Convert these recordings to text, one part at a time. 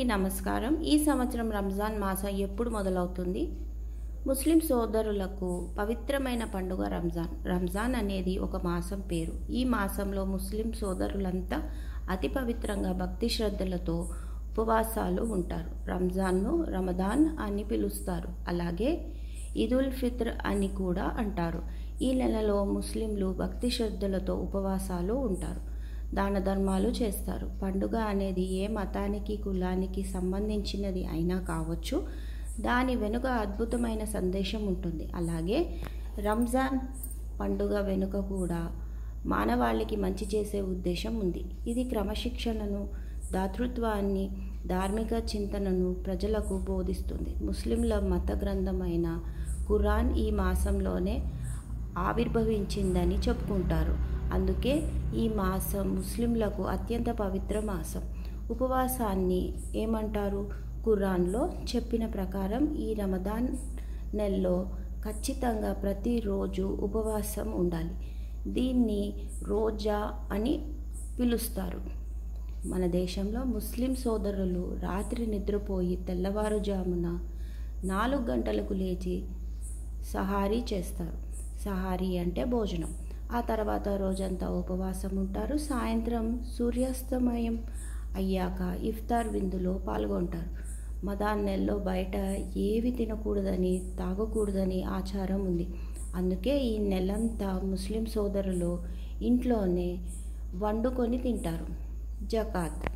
నమస్కారం ఈ సంవత్సరం రంజాన్ మాసం ఎప్పుడు మొదలవుతుంది ముస్లిం సోదరులకు పవిత్రమైన పండుగ రంజాన్ రంజాన్ అనేది ఒక మాసం పేరు ఈ మాసంలో ముస్లిం సోదరులంతా అతి పవిత్రంగా భక్తి శ్రద్ధలతో ఉపవాసాలు ఉంటారు రంజాన్ను రమదాన్ అని పిలుస్తారు అలాగే ఈదుల్ ఫిత్ర్ అని కూడా అంటారు ఈ నెలలో ముస్లింలు భక్తి శ్రద్ధలతో ఉపవాసాలు ఉంటారు దాన ధర్మాలు చేస్తారు పండుగ అనేది ఏ మతానికి కులానికి సంబంధించినది అయినా కావచ్చు దాని వెనుక అద్భుతమైన సందేశం ఉంటుంది అలాగే రంజాన్ పండుగ వెనుక కూడా మానవాళికి మంచి చేసే ఉద్దేశం ఉంది ఇది క్రమశిక్షణను దాతృత్వాన్ని ధార్మిక చింతనను ప్రజలకు బోధిస్తుంది ముస్లింల మత గ్రంథమైన ఖురాన్ ఈ మాసంలోనే ఆవిర్భవించిందని చెప్పుకుంటారు అందుకే ఈ మాసం ముస్లింలకు అత్యంత పవిత్ర మాసం ఉపవాసాన్ని ఏమంటారు ఖురాన్లో చెప్పిన ప్రకారం ఈ రమదాన్ నెలలో ఖచ్చితంగా ప్రతిరోజు ఉపవాసం ఉండాలి దీన్ని రోజా అని పిలుస్తారు మన దేశంలో ముస్లిం సోదరులు రాత్రి నిద్రపోయి తెల్లవారుజామున నాలుగు గంటలకు లేచి సహారీ చేస్తారు సహారీ అంటే భోజనం ఆ తర్వాత రోజంతా ఉపవాసం ఉంటారు సాయంత్రం సూర్యాస్తమయం అయ్యాక ఇఫ్తార్ విందులో పాల్గొంటారు మదాన్ నెలలో బయట ఏవి తినకూడదని తాగకూడదని ఆచారం ఉంది అందుకే ఈ నెలంతా ముస్లిం సోదరులు ఇంట్లోనే వండుకొని తింటారు జకాత్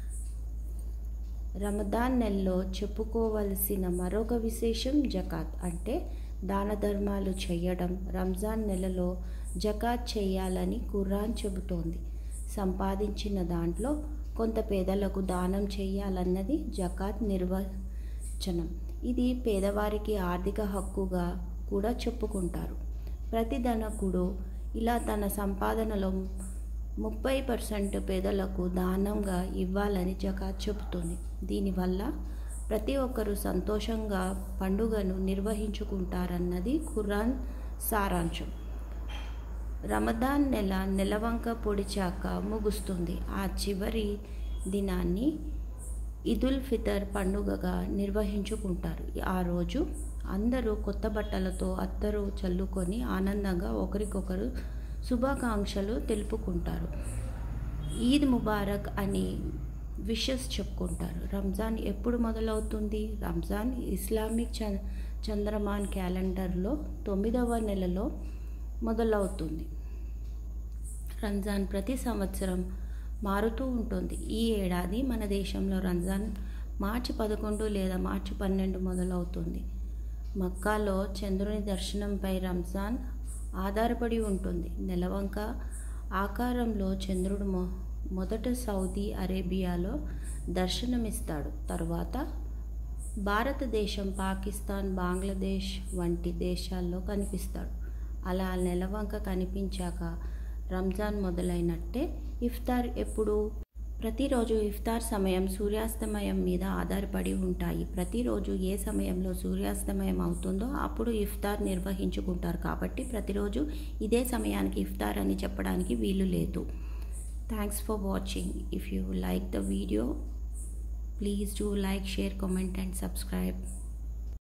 రమదాన్ నెలలో చెప్పుకోవలసిన మరొక విశేషం జకాత్ అంటే దాన ధర్మాలు చేయడం రంజాన్ నెలలో జకాత్ చేయాలని ఖురాన్ చెబుతోంది సంపాదించిన దాంట్లో కొంత పేదలకు దానం చేయాలన్నది జకాత్ నిర్వచనం ఇది పేదవారికి ఆర్థిక హక్కుగా కూడా చెప్పుకుంటారు ప్రతి ధనకుడు ఇలా తన సంపాదనలో ముప్పై పర్సెంట్ పేదలకు దానంగా ఇవ్వాలని జకాత్ చెబుతుంది దీనివల్ల ప్రతి ఒక్కరూ సంతోషంగా పండుగను నిర్వహించుకుంటారన్నది ఖురాన్ సారాంశం రమదాన్ నెల నెలవంక పొడిచాక ముగుస్తుంది ఆ చివరి దినాన్ని ఇదుల్ ఫితర్ పండుగగా నిర్వహించుకుంటారు ఆ రోజు అందరూ కొత్త బట్టలతో అత్తరు చల్లుకొని ఆనందంగా ఒకరికొకరు శుభాకాంక్షలు తెలుపుకుంటారు ఈద్ ముబారక్ అని విషెస్ చెప్పుకుంటారు రంజాన్ ఎప్పుడు మొదలవుతుంది రంజాన్ ఇస్లామిక్ చ చంద్రమాన్ క్యాలెండర్లో తొమ్మిదవ నెలలో మొదలవుతుంది రంజాన్ ప్రతి సంవత్సరం మారుతూ ఉంటుంది ఈ ఏడాది మన దేశంలో రంజాన్ మార్చి పదకొండు లేదా మార్చి పన్నెండు మొదలవుతుంది మక్కాలో చంద్రుని దర్శనంపై రంజాన్ ఆధారపడి ఉంటుంది నెలవంక ఆకారంలో చంద్రుడు మొ మొదట సౌదీ అరేబియాలో దర్శనమిస్తాడు తరువాత భారతదేశం పాకిస్తాన్ బంగ్లాదేశ్ వంటి దేశాల్లో కనిపిస్తాడు అలా నెలవంక కనిపించాక రంజాన్ మొదలైనట్టే ఇఫ్తార్ ఎప్పుడు ప్రతిరోజు ఇఫ్తార్ సమయం సూర్యాస్తమయం మీద ఆధారపడి ఉంటాయి ప్రతిరోజు ఏ సమయంలో సూర్యాస్తమయం అవుతుందో అప్పుడు ఇఫ్తార్ నిర్వహించుకుంటారు కాబట్టి ప్రతిరోజు ఇదే సమయానికి ఇఫ్తార్ అని చెప్పడానికి వీలు లేదు thanks for watching if you like the video please do like share comment and subscribe